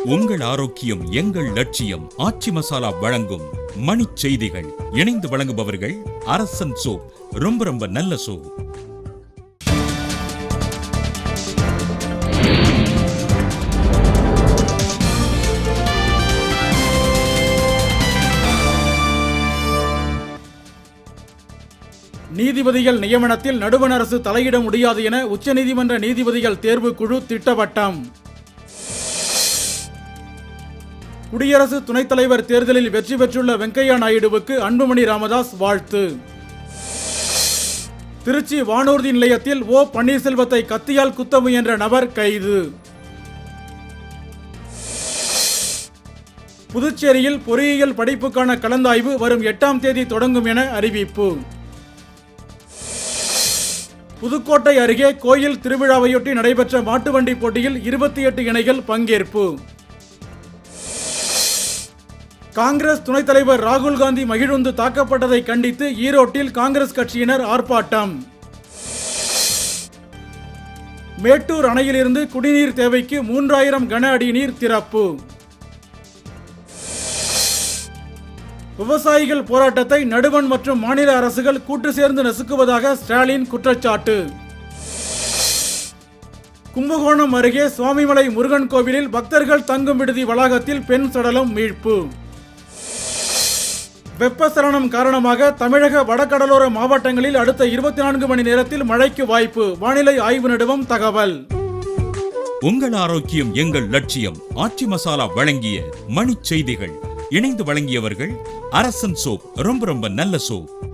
உங்கள் ஆரோக்கியம் எங்கள் லட்சியம் ஆச்சி மசாலா வழங்கும் மணிச் செய்திகள் இணைந்து வழங்குபவர்கள் அரசன் சோப் ரொம்ப ரொம்ப நல்ல சோப் நீதிபதிகள் நியமனத்தில் நடுவண் அரசு தலையிட முடியாது என உச்சநீதிமன்ற நீதிபதிகள் தேர்வுக்குழு திட்டவட்டம் குடியரசு துணைத் தலைவர் தேர்தலில் வெற்றி பெற்றுள்ள வெங்கையா நாயுடுவுக்கு அன்புமணி ராமதாஸ் வாழ்த்து திருச்சி வானூர்தி நிலையத்தில் ஓ பன்னீர்செல்வத்தை கத்தியால் குத்த முயன்ற நபர் கைது புதுச்சேரியில் பொறியியல் படிப்புக்கான கலந்தாய்வு வரும் எட்டாம் தேதி தொடங்கும் என அறிவிப்பு புதுக்கோட்டை அருகே கோயில் திருவிழாவையொட்டி நடைபெற்ற மாட்டுவண்டி போட்டியில் இருபத்தி எட்டு இணைகள் பங்கேற்பு காங்கிரஸ் துணைத் தலைவர் ராகுல் காந்தி மகிழுந்து தாக்கப்பட்டதை கண்டித்து ஈரோட்டில் காங்கிரஸ் கட்சியினர் ஆர்ப்பாட்டம் மேட்டூர் அணையிலிருந்து குடிநீர் தேவைக்கு மூன்றாயிரம் கன அடி நீர் திறப்பு விவசாயிகள் போராட்டத்தை நடுவண் மற்றும் மாநில அரசுகள் கூட்டு சேர்ந்து நசுக்குவதாக ஸ்டாலின் குற்றச்சாட்டு கும்பகோணம் அருகே சுவாமிமலை முருகன் கோவிலில் பக்தர்கள் தங்கும் விடுதி வளாகத்தில் பெண் சடலம் மீட்பு வெப்பசலனம் காரணமாக தமிழக வடகடலோர மாவட்டங்களில் அடுத்த இருபத்தி நான்கு மணி நேரத்தில் மழைக்கு வாய்ப்பு வானிலை ஆய்வு நடுவம் தகவல் உங்கள் ஆரோக்கியம் எங்கள் லட்சியம் ஆச்சி மசாலா வழங்கிய மணிச் செய்திகள் இணைந்து வழங்கியவர்கள் அரசன் சோப் ரொம்ப ரொம்ப நல்ல சோப்